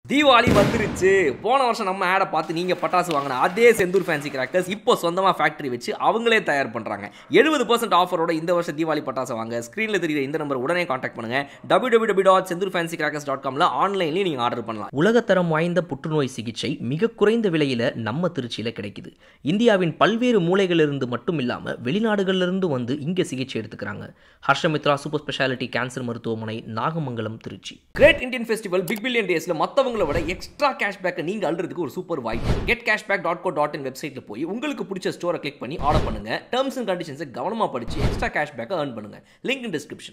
தீபாவளி வந்துருச்சு போன வருஷம் நம்ம ஆடை பார்த்து நீங்க பட்டாசு வாங்கின அதே செந்தூர் ஃபேன்சி கிராக்கர்ஸ் இப்போ சொந்தமா ஃபேக்டரி வச்சு அவங்களே தயார் பண்றாங்க எழுபது பர்சன்ட் ஆஃபரோட இந்த வருஷம் தீபாவளி பட்டாசு வாங்க ஸ்க்ரீன்ல தெரியுற இந்த நம்பர் உடனே காண்டாக்ட் பண்ணுங்க W W W dot Senthur fancy crackers dot காம்ல ஆன்லைன்லயும் நீங்க ஆர்டர் பண்ணலாம் உலகத்தரம் வாய்ந்த புற்றுநோய் சிகிச்சை மிக குறைந்த விலையில நம்ம திருச்சியில கிடைக்குது இந்தியாவின் பல்வேறு மூலைகளிலிருந்து மட்டும் இல்லாம வெளிநாடுகளிலிருந்து வந்து இங்க சிகிச்சை எடுத்துக்கிறாங்க ஹர்ஷமித்ரா சூப்பர் ஸ்பெஷாலிட்டி கேன்சர் மருத்துவமனை Nagamangalam Trichy great Indian festival big billion டேஸ்ல மத்தவங்கள விட எக்ஸ்ட்ரா கேஷ்பேக்கை நீங்க அல்றதுக்கு ஒரு சூப்பர் வாய்ப்பு get cashback dot co dot in வெப்சைட்ல போய் உங்களுக்கு பிடிச்ச ஸ்டோரை கிளிக் பண்ணி ஆர்டர் பண்ணுங்க டேர்ம்ஸ் அண்ட் கண்டிஷன்ஸை கவனமா படிச்சு எக்ஸ்ட்ரா கேஷ்பேக்கை earn பண்ணுங்க link in description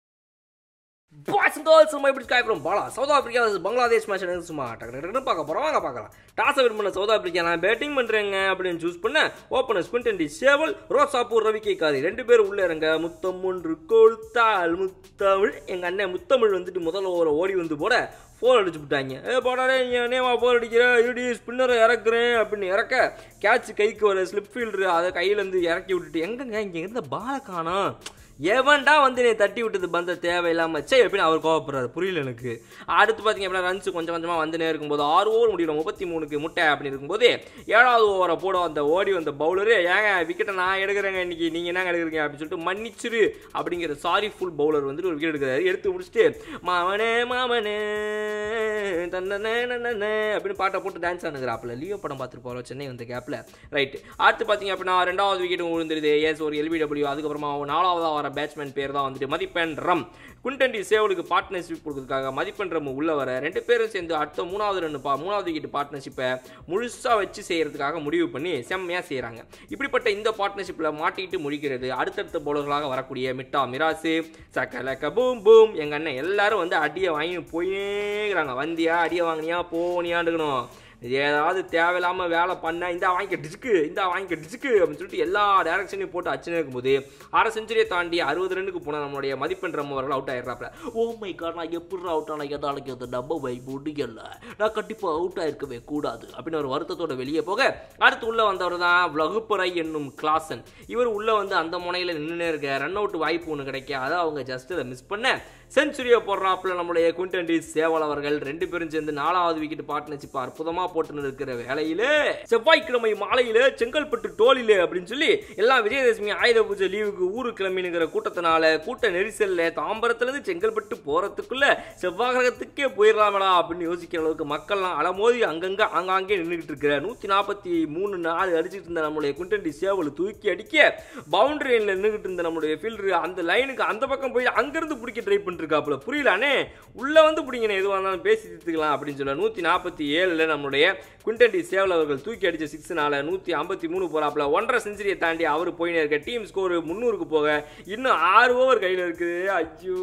boys and girls நம்ம எப்படி காய்க்கிறோம் Bala South Africa versus Bangladesh match எனக்கு சும்மா டக்கு டக்குன்னு பார்க்க போகிறோம் வாங்க பார்க்கலாம் டாஸை வின் பண்ண சவுத் ஆப்பிரிக்கா நான் பேட்டிங் பண்ணுறேங்க அப்படின்னு சூஸ் பண்ண ஓப்பனர் ஸ்பின் டி சேவல் ரோசாப்பூர் ரவி கேக்காது ரெண்டு பேரும் உள்ள இறங்க முத்தம் ஒன்று கொழுத்தால் முத்தமிழ் எங்கள் அண்ணன் முத்தமிழ் வந்துட்டு முதல்ல ஒரு ஓடி வந்து போட ஃபோர் அடிச்சு விட்டாங்க ஏ போடாடே என்னேவா ஃபோர் அடிக்கிற இடி ஸ்பின்னரை இறக்குறேன் அப்படின்னு இறக்க கேட்ச் கைக்கு ஒரு ஸ்லிப் ஃபீல்டரு அதை கையிலேருந்து இறக்கி விட்டுட்டு எங்கங்க இங்கே இருந்த பாலை காணோம் எவன்டா வந்து நீ தட்டி விட்டது பந்த தேவையில்லாம சே அப்படின்னு அவர் கோவப்படுறாரு புரியல எனக்கு அடுத்து பார்த்தீங்க அப்படின்னா ரன்ஸ் கொஞ்சம் கொஞ்சமாக வந்துனே இருக்கும்போது ஆறு ஓவர் முடியல முப்பத்தி மூணுக்கு முட்டை அப்படின்னு இருக்கும்போது ஏழாவது ஓவரை போட அந்த ஓடி வந்த பவுலரு ஏங்க விக்கெட்டை நான் எடுக்கிறேங்க இன்னைக்கு நீங்கள் என்ன எடுக்கிறீங்க அப்படின்னு சொல்லிட்டு மன்னிச்சிரு அப்படிங்கிற சாரி ஃபுல் பவுலர் வந்துட்டு ஒரு விக்கெட் எடுக்கிறாரு எடுத்து முடிச்சுட்டு மாமனே மாமனே தன்னே நன்னே அப்படின்னு பாட்டை போட்டு டான்ஸ் ஆனுங்கிறாப்புல லியோ படம் பார்த்துட்டு போகிறோம் சென்னை வந்த கேப்பில் ரைட் அடுத்து பார்த்தீங்க அப்படின்னா ரெண்டாவது விக்கெட் விழுந்துருது எஸ் ஒரு எல்பிடபிள்யூ அதுக்கப்புறமா நாலாவதாக வர பேட்ஸ்மேன் பேர் தான் வந்துட்டு மதிப்பெண் ரம் குண்டண்டி சேவலுக்கு பார்ட்னர்ஷிப் கொடுக்கறதுக்காக மதிப்பெண் ரம் உள்ள வர ரெண்டு பேரும் சேர்ந்து அடுத்த மூணாவது ரன் பா மூணாவது விக்கெட் பார்ட்னர்ஷிப்பை முழுசாக வச்சு செய்யறதுக்காக முடிவு பண்ணி செம்மையாக செய்கிறாங்க இப்படிப்பட்ட இந்த பார்ட்னர்ஷிப்பில் மாட்டிட்டு முடிக்கிறது அடுத்தடுத்த பவுலர்களாக வரக்கூடிய மிட்டா மிராசு சக்கலக்க பூம் பூம் எங்கள் அண்ணன் எல்லாரும் வந்து அடியை வாங்கி போயிங்கிறாங்க வந்தியா அடியை வாங்கினியா போனியாண்டுக்கணும் ஏதாவது தேவையில்லாமல் வேலை பண்ண இந்த வாங்கிக்க டிஸ்க்கு இந்த வாங்கிக்க டிஸ்க்கு அப்படின்னு சொல்லிட்டு எல்லா டேரக்ஷனையும் போட்டு அச்சுனே இருக்கும்போது அரை செஞ்சுரியை தாண்டி அறுபது ரன்னுக்கு போன நம்மளுடைய மதிப்பெண் ரம்ம அவர்கள் அவுட் ஆயிடுறாப்ல ஓ மை காட் நான் எப்படி அவுட் ஆன எதாலுக்கு அந்த டப்பை வை முடியல நான் கண்டிப்பாக அவுட் ஆயிருக்கவே கூடாது அப்படின்னு ஒரு வருத்தத்தோட வெளியே போக அடுத்து உள்ள வந்தவர் தான் வகுப்பறை என்னும் கிளாசன் இவர் உள்ள வந்து அந்த முனையில் நின்றுனே இருக்க ரன் அவுட் வாய்ப்பு ஒன்று கிடைக்காத அவங்க ஜஸ்ட் அதை மிஸ் பண்ண செஞ்சுரியை போடுறாப்புல நம்மளுடைய குண்டண்டி சேவல் அவர்கள் ரெண்டு பேரும் சேர்ந்து நாலாவது விக்கெட் பார்ட்னர்ஷிப் அற்புதமா போட்டு இருக்கிற வேலையிலே செவ்வாய்க்கிழமை மாலையில செங்கல்பட்டு டோலிலே அப்படின்னு சொல்லி எல்லாம் விஜயதசமி ஆயுத பூஜை லீவுக்கு ஊரு கிளம்பினுங்கிற கூட்டத்தினால கூட்ட நெரிசல்ல தாம்பரத்துல இருந்து செங்கல்பட்டு போறதுக்குள்ள செவ்வாய் கிரகத்துக்கே போயிடலாமடா அப்படின்னு யோசிக்கிற அளவுக்கு மக்கள்லாம் அலமோதி அங்கங்க ஆங்காங்கே நின்றுகிட்டு இருக்கிற நூத்தி நாற்பத்தி மூணு நாலு அடிச்சிட்டு இருந்த நம்மளுடைய குண்டண்டி சேவல் தூக்கி அடிக்க பவுண்டரி லைன்ல நின்றுகிட்டு இருந்த நம்மளுடைய ஃபீல்டர் அந்த லைனுக்கு அந்த பக்கம் போய் அங்கிருந்து பிடிக்க ட்ரை பண்ணிருக்காப்புல புரியலானே உள்ள வந்து பிடிங்கண்ணே எதுவாக இருந்தாலும் பேசி தீர்த்துக்கலாம் அப்படின்னு சொல்ல நூற்றி நாற்பத்தி ஏழில் நம்மளுடைய குண்டண்டி சேவல் அவர்கள் தூக்கி அடிச்ச சிக்ஸ்னால நூற்றி ஐம்பத்தி மூணு போறாப்புல ஒன்றரை செஞ்சுரியை தாண்டி அவர் போயினே இருக்க டீம் ஸ்கோர் முந்நூறுக்கு போக இன்னும் ஆறு ஓவர் கையில் இருக்குது ஐயோ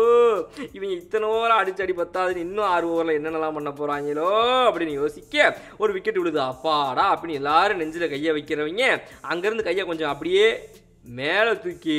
இவங்க இத்தனை ஓவர் அடிச்சு அடி பத்தாதுன்னு இன்னும் ஆறு ஓவரில் என்னென்னலாம் பண்ண போறாங்களோ அப்படின்னு யோசிக்க ஒரு விக்கெட் விழுது அப்பாடா அப்படின்னு எல்லாரும் நெஞ்சில் கையை வைக்கிறவங்க அங்கேருந்து கையை கொஞ்சம் அப்படியே மேலே தூக்கி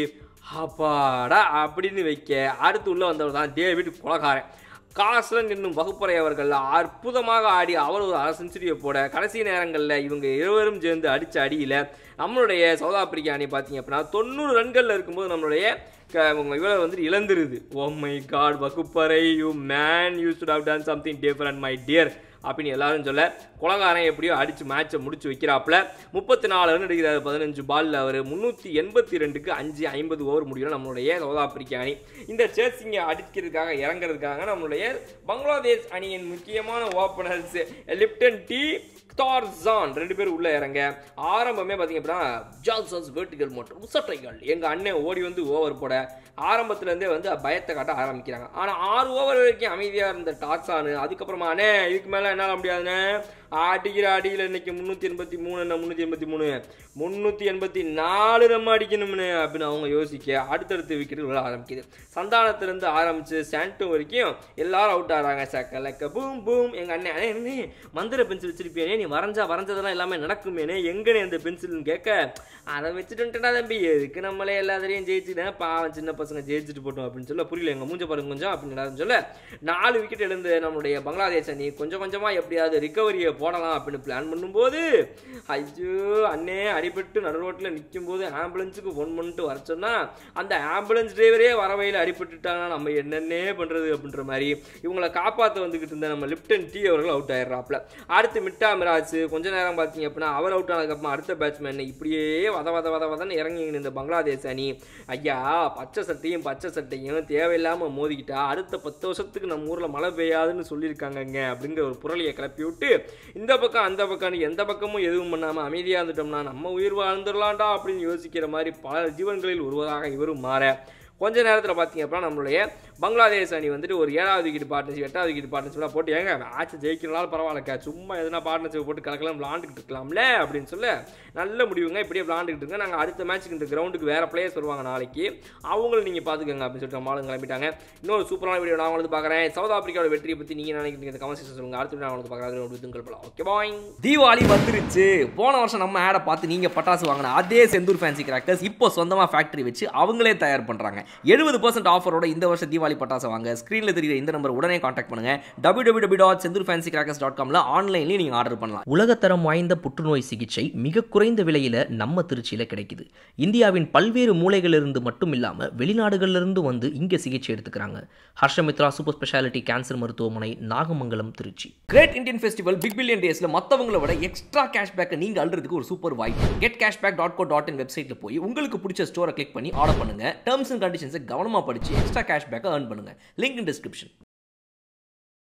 அப்பாடா அப்படின்னு வைக்க அடுத்து உள்ள வந்தவர் தான் டேவிட் கொலகாரன் காசலன் என்னும் வகுப்பறை அவர்கள் அற்புதமாக ஆடி அவர் ஒரு அரை செஞ்சுரியை போட கடைசி நேரங்களில் இவங்க இருவரும் சேர்ந்து அடித்த அடியில் நம்மளுடைய சவுத் ஆப்பிரிக்கா அணி பார்த்தீங்க அப்படின்னா தொண்ணூறு ரன்களில் இருக்கும்போது நம்மளுடைய க- உங்க இவரை வந்துட்டு இழந்துருது ஓ மை காட் வகுப்பறை you man you should have done something different my dear அப்படின்னு எல்லாரும் சொல்ல குலகாரன் எப்படியோ அடிச்சு மேட்சை முடிச்சு வைக்கிறாப்புல முப்பத்தி நாலு ரன் அடிக்கிறாரு பதினஞ்சு பால்ல அவர் முந்நூற்றி எண்பத்தி ரெண்டுக்கு அஞ்சு ஐம்பது ஓவர் முடியும் நம்மளுடைய சவுத் ஆப்பிரிக்கா அணி இந்த சேசிங்கை அடிக்கிறதுக்காக இறங்குறதுக்காக நம்மளுடைய பங்களாதேஷ் அணியின் முக்கியமான ஓப்பனர்ஸ் லிப்டன் டி டார்சான் ரெண்டு பேரும் உள்ள இறங்க ஆரம்பமே பார்த்தீங்க அப்படின்னா ஜால்சன்ஸ் வேர்டிகல் மற்றும் முசட்டைகள் எங்கள் அண்ணன் ஓடி வந்து ஓவர் போட ஆரம்பத்துல இருந்தே வந்து பயத்தை காட்ட ஆரம்பிக்கிறாங்க ஆனால் ஆறு ஓவர் வரைக்கும் அமைதியாக இருந்த டார்சானு அதுக்கப்புறமா அண்ணே இதுக்கு மேலே என்னால் முடியாதுண்ணே அடிக்கிற அடியில் இன்னைக்கு முந்நூற்றி எண்பத்தி மூணு என்ன முந்நூற்றி எண்பத்தி மூணு முந்நூற்றி எண்பத்தி நாலு நம்ம அடிக்கணும்னு அப்படின்னு அவங்க யோசிக்க அடுத்தடுத்த விக்கெட் விழ ஆரம்பிக்குது சந்தானத்திலேருந்து ஆரம்பிச்சு சாண்டோ வரைக்கும் எல்லாரும் அவுட் ஆகிறாங்க சக்கலக்க பூம் பூம் எங்கள் அண்ணன் அண்ணே அண்ணே மந்திர பென்சில் வச்சிருப்பியானே நீ வரைஞ்சா வரைஞ்சதெல்லாம் எல்லாமே நடக்குமேனே எங்கனே அந்த பென்சில்னு கேட்க அதை வச்சுட்டுட்டா தம்பி எதுக்கு நம்மளே எல்லாத்தையும் ஜெயிச்சுட்டேன் பாவம் சின்ன பசங்க ஜெயிச்சுட்டு போட்டோம் அப்படின்னு சொல்ல புரியல எங்கள் மூஞ்ச பாருங்க கொஞ்சம் அப்படின்னு எல்லாரும் சொல்ல நாலு விக்கெட் எழுந்து நம்மளுடைய பங்களாதேஷ் அணி கொஞ்சம் கொஞ்சமாக எப்படியாவது ரிகவரியை போடலாம் அப்படின்னு பிளான் பண்ணும்போது ஐயோ அண்ணே அடிபட்டு நடு ரோட்டில் நிற்கும் போது ஆம்புலன்ஸுக்கு ஃபோன் பண்ணிட்டு வர சொன்னா அந்த ஆம்புலன்ஸ் டிரைவரே வர வழியில் அடிபட்டுட்டாங்கன்னா நம்ம என்னென்னே பண்ணுறது அப்படின்ற மாதிரி இவங்களை காப்பாற்ற வந்துக்கிட்டு இருந்த நம்ம லிப்டன் டி அவர்கள் அவுட் ஆயிடுறாப்ல அடுத்து மிட்டா மிராஜ் கொஞ்ச நேரம் பார்த்தீங்க அப்படின்னா அவர் அவுட் ஆனதுக்கப்புறம் அடுத்த பேட்ஸ்மேன் இப்படியே வத வத வத வதன்னு இறங்கி இந்த பங்களாதேஷ் அணி ஐயா பச்சை சட்டையும் பச்சை சட்டையும் தேவையில்லாமல் மோதிக்கிட்டா அடுத்த பத்து வருஷத்துக்கு நம்ம ஊரில் மழை பெய்யாதுன்னு சொல்லியிருக்காங்கங்க அப்படிங்கிற ஒரு புரளியை கிளப்பி விட்டு இந்த பக்கம் அந்த பக்கம் எந்த பக்கமும் எதுவும் பண்ணாமல் அமைதியாக இருந்துட்டோம்னா நம்ம உயிர் வாழ்ந்துடலாம்டா அப்படின்னு யோசிக்கிற மாதிரி பல ஜீவன்களில் ஒருவராக இவரும் மாற கொஞ்ச நேரத்தில் பார்த்தீங்க அப்படின்னா நம்மளுடைய பங்களாதேஷ் அணி வந்துட்டு ஒரு ஏழாவது விக்கெட் பார்ட்னர்ஷிப் எட்டாவது விக்கெட் பார்ட்னர்ஷிப்லாம் போட்டு ஏங்க மேட்ச் ஜெயிக்கிறனால பரவாயில்லக்கா சும்மா எதுனா பார்ட்னர்ஷிப் போட்டு கலக்கலாம் விளாண்டுக்கிட்டு இருக்கலாம்ல அப்படின்னு சொல்ல நல்ல முடிவுங்க இப்படியே விளாண்டுக்கிட்டு இருங்க நாங்கள் அடுத்த மேட்ச்சுக்கு இந்த கிரவுண்டுக்கு வேறு பிளேயர்ஸ் வருவாங்க நாளைக்கு அவங்களும் நீங்கள் பார்த்துக்கோங்க அப்படின்னு சொல்லிட்டு நம்மளும் கிளம்பிட்டாங்க இன்னொரு சூப்பரான வீடியோ நான் வந்து பார்க்குறேன் சவுத் ஆப்பிரிக்காவோட வெற்றியை பற்றி நீங்கள் நினைக்கிறீங்க கமெண்ட் செக்ஷன் சொல்லுங்கள் அடுத்த வீடியோ நான் வந்து பார்க்குறேன் ஒரு விதுங்கள் போலாம் ஓகே பாய் தீபாவளி வந்துருச்சு போன வருஷம் நம்ம ஆடை பார்த்து நீங்க பட்டாசு வாங்கின அதே செந்தூர் ஃபேன்சி கிராக்கர்ஸ் இப்போ சொந்தமா ஃபேக்டரி வச்சு அவங்களே தயார் பண்றாங்க எழுபது பர்சன்ட் ஆஃபரோட இந்த வருஷம் தீபாவளி பட்டாசு வாங்க ஸ்க்ரீன்ல தெரியுற இந்த நம்பர் உடனே காண்டாக்ட் பண்ணுங்க W W dot Senthur fancy crackers dot காம்ல ஆன்லைன்லேயும் நீங்க ஆர்டர் பண்ணலாம் உலகத்தரம் வாய்ந்த புற்றுநோய் சிகிச்சை மிக குறைந்த விலையில நம்ம திருச்சியில கிடைக்குது இந்தியாவின் பல்வேறு மூலைகளிலிருந்து மட்டும் இல்லாம வெளிநாடுகளிலிருந்து வந்து இங்க சிகிச்சை எடுத்துக்கிறாங்க ஹர்ஷமித்ரா சூப்பர் ஸ்பெஷாலிட்டி கேன்சர் மருத்துவமனை Nagamangalam Trichy great Indian festival big billion டேஸ்ல மத்தவங்கள விட எக்ஸ்ட்ரா கேஷ்பேக்கை நீங்க அள்ளுறதுக்கு ஒரு சூப்பர் வாய்ப்பு get cashback dot co dot in வெப்சைட்ல போய் உங்களுக்கு பிடிச்ச ஸ்டோரை கிளிக் பண்ணி ஆர்டர் பண்ணுங்க டேர்ம்ஸ் அண்ட் கண்டிஷன்ஸை கவனமா படிச்சு எக்ஸ்ட்ரா கேஷ்பேக்கை earn பண்ணுங்க லிங்க் இன் டிஸ்கிரிப்ஷன்